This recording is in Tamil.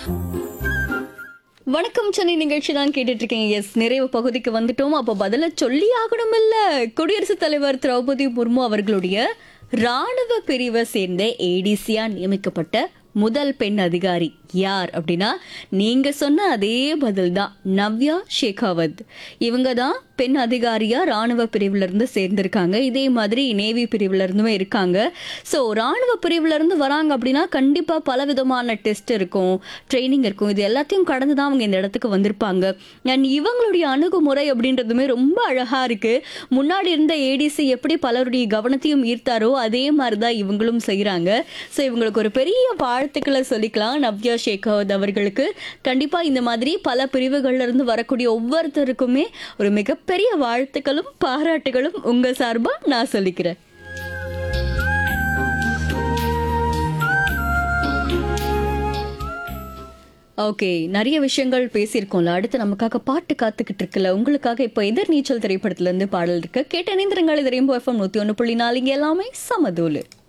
வணக்கம் சென்னை நிகழ்ச்சி தான் கேட்டுட்டு இருக்கீங்க எஸ் நிறைவு பகுதிக்கு வந்துட்டோம் அப்போ பதில சொல்லி ஆகணும் இல்ல குடியரசுத் தலைவர் திரௌபதி முர்மு அவர்களுடைய ராணுவ பிரிவை சேர்ந்த ஏடிசியா நியமிக்கப்பட்ட முதல் பெண் அதிகாரி யார் அப்படின்னா நீங்க சொன்ன அதே பதில் தான் நவ்யா ஷேகாவத் இவங்க தான் பெண் அதிகாரியா ராணுவ பிரிவுல இருந்து சேர்ந்திருக்காங்க இதே மாதிரி நேவி பிரிவுல இருந்துமே இருக்காங்க ஸோ ராணுவ பிரிவுல இருந்து வராங்க அப்படின்னா கண்டிப்பா பல விதமான டெஸ்ட் இருக்கும் ட்ரைனிங் இருக்கும் இது எல்லாத்தையும் கடந்து தான் அவங்க இந்த இடத்துக்கு வந்திருப்பாங்க அண்ட் இவங்களுடைய அணுகுமுறை அப்படின்றதுமே ரொம்ப அழகா இருக்கு முன்னாடி இருந்த ஏடிசி எப்படி பலருடைய கவனத்தையும் ஈர்த்தாரோ அதே மாதிரி தான் இவங்களும் செய்கிறாங்க ஸோ இவங்களுக்கு ஒரு பெரிய வாழ்த்துக்களை சொல்லிக்கலாம் நவ்யா ஷேகாவத் அவர்களுக்கு கண்டிப்பா இந்த மாதிரி பல பிரிவுகள்ல இருந்து வரக்கூடிய ஒவ்வொருத்தருக்குமே ஒரு மிகப்பெரிய வாழ்த்துக்களும் பாராட்டுகளும் உங்க சார்பா நான் சொல்லிக்கிறேன் ஓகே நிறைய விஷயங்கள் பேசியிருக்கோம்ல அடுத்து நமக்காக பாட்டு காத்துக்கிட்டு இருக்குல்ல உங்களுக்காக இப்போ எதிர் நீச்சல் திரைப்படத்துல இருந்து பாடல் இருக்கு கேட்ட இணைந்திரங்கள் இது ரெயின்போ எஃப்எம் நூத்தி ஒன்று புள்ளி நாலு இங்க எல்லாமே சமதூலு